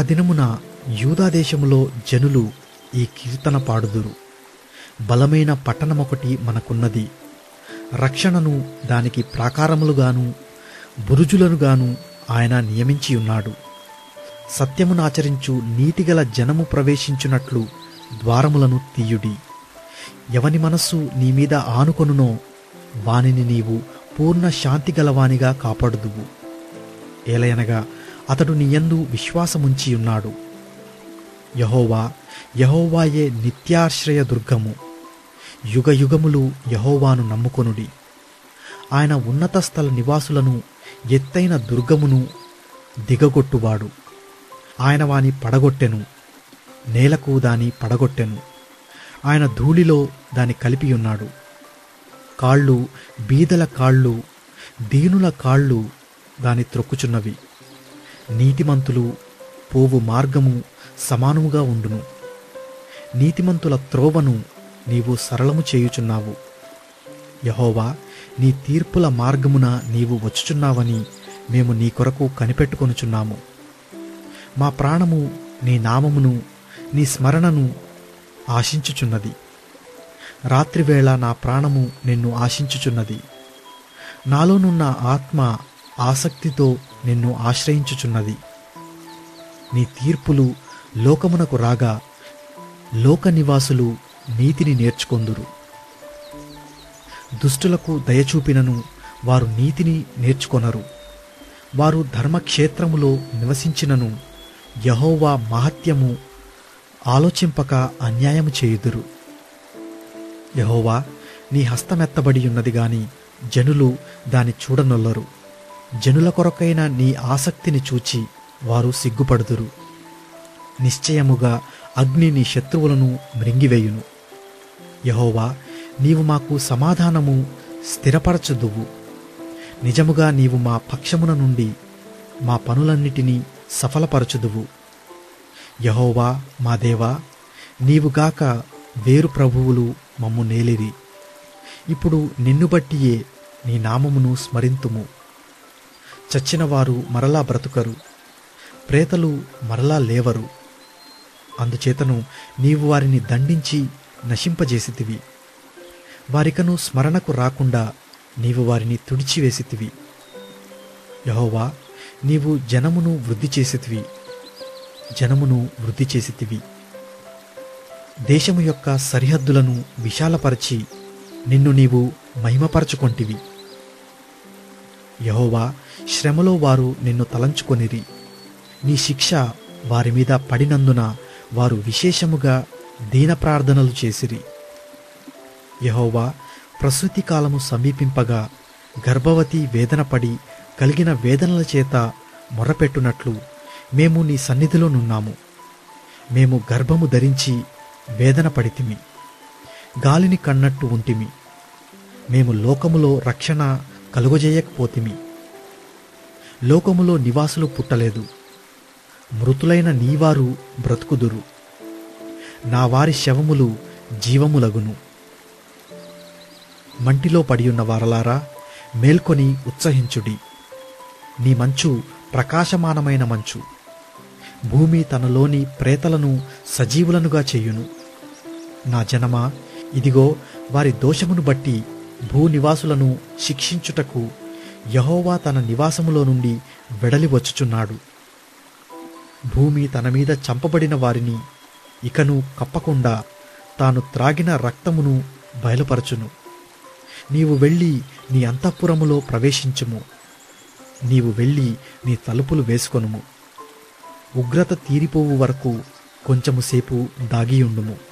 దినమున యూదాదేశములో జనులు ఈ కీర్తన పాడుదురు బలమైన పట్టణమొకటి మనకున్నది రక్షణను దానికి ప్రాకారములుగాను బురుజులనుగాను ఆయన నియమించి ఉన్నాడు సత్యమునాచరించు నీతిగల జనము ప్రవేశించున్నట్లు ద్వారములను తీయుడి ఎవని మనస్సు నీ మీద ఆనుకొనునో వానిని నీవు పూర్ణ శాంతి గలవానిగా కాపాడుదువు ఏలయనగా అతడు నీయందు విశ్వాసముంచి ఉన్నాడు యహోవా యహోవాయే నిత్యాశ్రయ దుర్గము యుగ యుగములు యహోవాను నమ్ముకొనుడి ఆయన ఉన్నత స్థల నివాసులను ఎత్తైన దుర్గమును దిగగొట్టువాడు ఆయన వాని పడగొట్టెను నేలకు దాని పడగొట్టెను ఆయన ధూళిలో దాని కలిపి ఉన్నాడు కాళ్ళు బీదల కాళ్ళు దీనుల కాళ్ళు దాని త్రొక్కుచున్నవి నీతిమంతులు పోవు మార్గము సమానముగా ఉండును నీతిమంతుల త్రోవను నీవు సరళము చేయుచున్నావు యహోవా నీ తీర్పుల మార్గమున నీవు వచ్చుచున్నావని మేము నీ కొరకు కనిపెట్టుకొనుచున్నాము మా ప్రాణము నీ నామమును నీ స్మరణను ఆశించుచున్నది రాత్రివేళ నా ప్రాణము నిన్ను ఆశించుచున్నది నాలోనున్న ఆత్మ ఆసక్తితో నిన్ను ఆశ్రయించుచున్నది నీ తీర్పులు లోకమునకు రాగా లోక నివాసులు నీతిని నేర్చుకొందురు దుష్టులకు దయచూపినను వారు నీతిని నేర్చుకొనరు వారు ధర్మక్షేత్రములో నివసించినను యహోవా మహత్యము ఆలోచింపక అన్యాయము చేయుదురు యహోవా నీ హస్తమెత్తబడి ఉన్నది గాని జనులు దాని చూడనొల్లరు జనుల కొరకైన నీ ఆసక్తిని చూచి వారు సిగ్గుపడుదురు నిశ్చయముగా అగ్ని నీ శత్రువులను మృంగివేయును యహోవా నీవు మాకు సమాధానము స్థిరపరచుదువు నిజముగా నీవు మా పక్షమున నుండి మా పనులన్నిటినీ సఫలపరచుదువు యహోవా మా దేవా నీవుగాక వేరు ప్రభువులు మమ్ము నేలిరి ఇప్పుడు నిన్ను బట్టియే నీ నామమును స్మరింతుము చచ్చినవారు మరలా బ్రతుకరు ప్రేతలు మరలా లేవరు అందుచేతను నీవు వారిని దండించి నశింపజేసితివి వారికను స్మరణకు రాకుండా నీవు వారిని తుడిచివేసితివి యహోవా నీవు జనమును వృద్ధి చేసితివి జనమును వృద్ధి చేసితివి దేశము యొక్క సరిహద్దులను విశాలపరచి నిన్ను నీవు మహిమపరచుకొంటివి యహోవా శ్రమలో వారు నిన్ను తలంచుకొనిరి నీ శిక్ష వారి మీద పడినందున వారు విశేషముగా దీన ప్రార్థనలు చేసిరి యహోవా ప్రసూతి కాలము సమీపింపగా గర్భవతి వేదన పడి కలిగిన వేదనల చేత మొర్రపెట్టునట్లు మేము నీ సన్నిధిలో నున్నాము మేము గర్భము ధరించి వేదన పడితిమి గాలిని కన్నట్టు ఉంటిమి మేము లోకములో రక్షణ కలుగజేయకపోతిమి లోకములో నివాసులు పుట్టలేదు మృతులైన నీవారు బ్రతుకుదురు నా వారి శవములు జీవములగును మంటిలో పడియున్న వారలారా మేల్కొని ఉత్సహించుడి నీ మంచు ప్రకాశమానమైన మంచు భూమి తనలోని ప్రేతలను సజీవులనుగా చెయ్యును నా జనమా ఇదిగో వారి దోషమును బట్టి భూనివాసులను శిక్షించుటకు యహోవా తన నివాసములో నుండి వెడలి వచ్చుచున్నాడు భూమి తన మీద చంపబడిన వారిని ఇకను కప్పకుండా తాను త్రాగిన రక్తమును బయలుపరచును నీవు వెళ్ళి నీ అంతఃపురములో ప్రవేశించుము నీవు వెళ్ళి నీ తలుపులు వేసుకొనుము ఉగ్రత తీరిపోవు వరకు కొంచెము సేపు దాగియుండుము